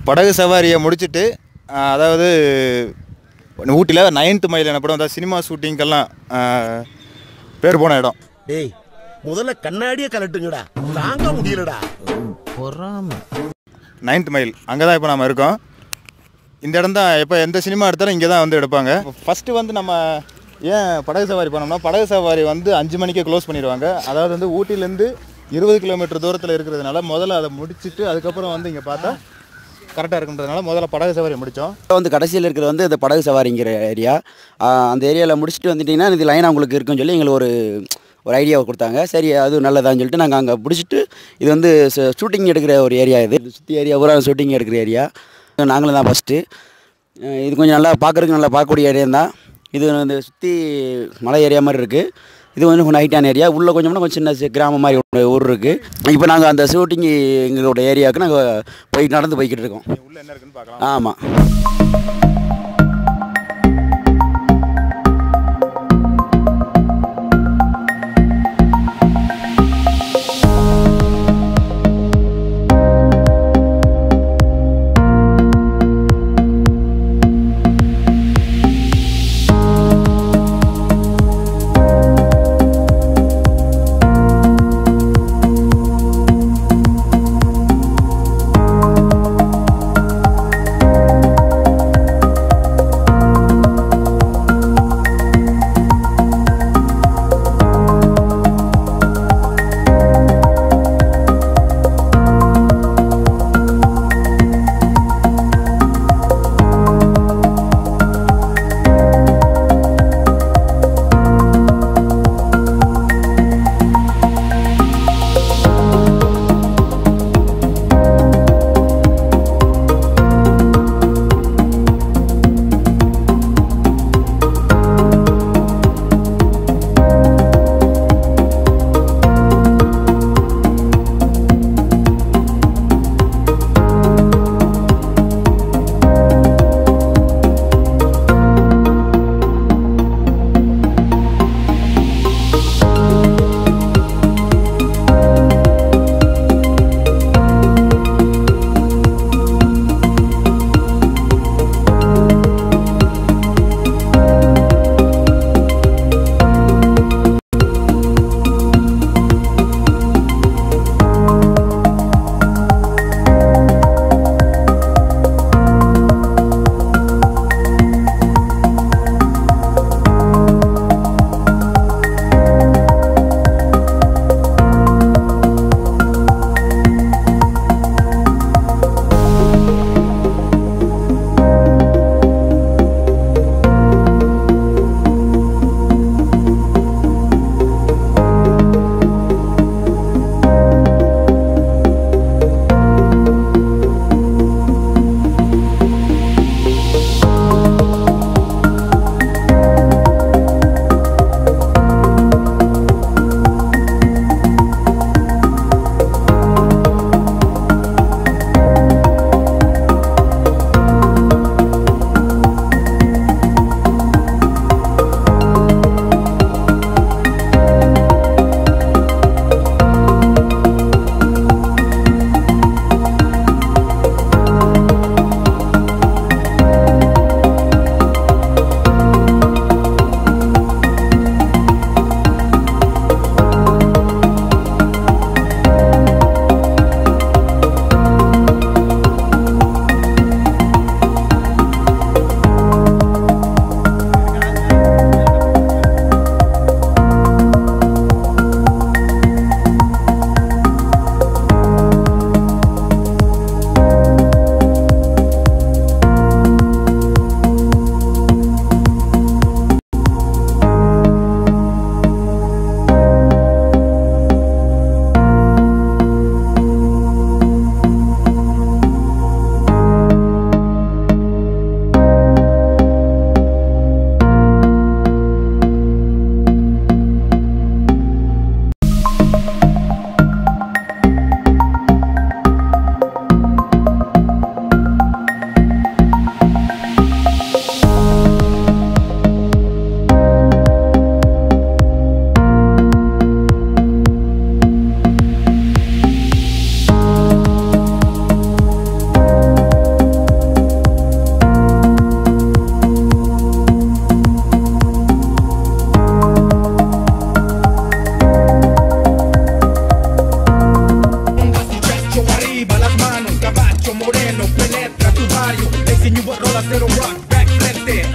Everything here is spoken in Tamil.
படகு சவாரியை முடிச்சுட்டு ஆஹ், அதாவது ஊட்டியில் நைன்த் மைல் எனப்படும் அதாவது சினிமா ஷூட்டிங்கெல்லாம் ஆஹ், பேர் போன இடம் டேய் முதல்ல கண்ணாடிய கலட்டுங்கடா தாங்க முடியலடா நைன்த் மைல் அங்கே தான் இப்போ நம்ம இருக்கோம் இந்த இடம் தான் எப்போ எந்த சினிமா எடுத்தாலும் இங்கே தான் வந்து எடுப்பாங்க ஃபஸ்ட்டு வந்து நம்ம ஏன் படகு சவாரி பண்ணோம்னா படகு சவாரி வந்து அஞ்சு மணிக்கே க்ளோஸ் பண்ணிடுவாங்க அதாவது வந்து ஊட்டிலேருந்து இருபது கிலோமீட்டர் தூரத்தில் இருக்கிறதுனால முதல்ல அதை முடிச்சுட்டு அதுக்கப்புறம் வந்து இங்கே பார்த்தா கரெக்டாக இருக்குன்றதுனால முதல்ல படகு சவாரி முடித்தோம் இப்போ வந்து கடைசியில் இருக்கிறது வந்து இந்த படகு சவாரிங்கிற ஏரியா அந்த ஏரியாவில் முடிச்சுட்டு வந்துட்டிங்கன்னா இது லைனாக உங்களுக்கு இருக்குன்னு சொல்லி எங்களுக்கு ஒரு ஒரு ஐடியாவை கொடுத்தாங்க சரி அது நல்லதான்னு சொல்லிட்டு நாங்கள் அங்கே பிடிச்சிட்டு இது வந்து ஷூட்டிங் எடுக்கிற ஒரு ஏரியா இது சுற்றி ஏரியா பூரா ஷூட்டிங் எடுக்கிற ஏரியா நாங்களும் தான் ஃபஸ்ட்டு இது கொஞ்சம் நல்லா பார்க்குறதுக்கு நல்லா பார்க்கக்கூடிய ஏரியா தான் இது வந்து சுற்றி மலை ஏரியா மாதிரி இருக்குது இது வந்து கொஞ்சம் ஹைட்டான ஏரியா உள்ளே கொஞ்சம்னா கொஞ்சம் சின்ன சி- கிராமம் மாதிரி ஒரு ஊர் இருக்குது இப்போ நாங்கள் அந்த ஷூட்டிங் எங்களோட ஏரியாவுக்கு நாங்கள் போய் நடந்து போய்கிட்டு இருக்கோம் உள்ளே என்ன இருக்குன்னு பார்க்கலாம் ஆமாம் arriba las manos, caballo moreno, penetra tu barrio, le enseño a rola cero rock, back frente,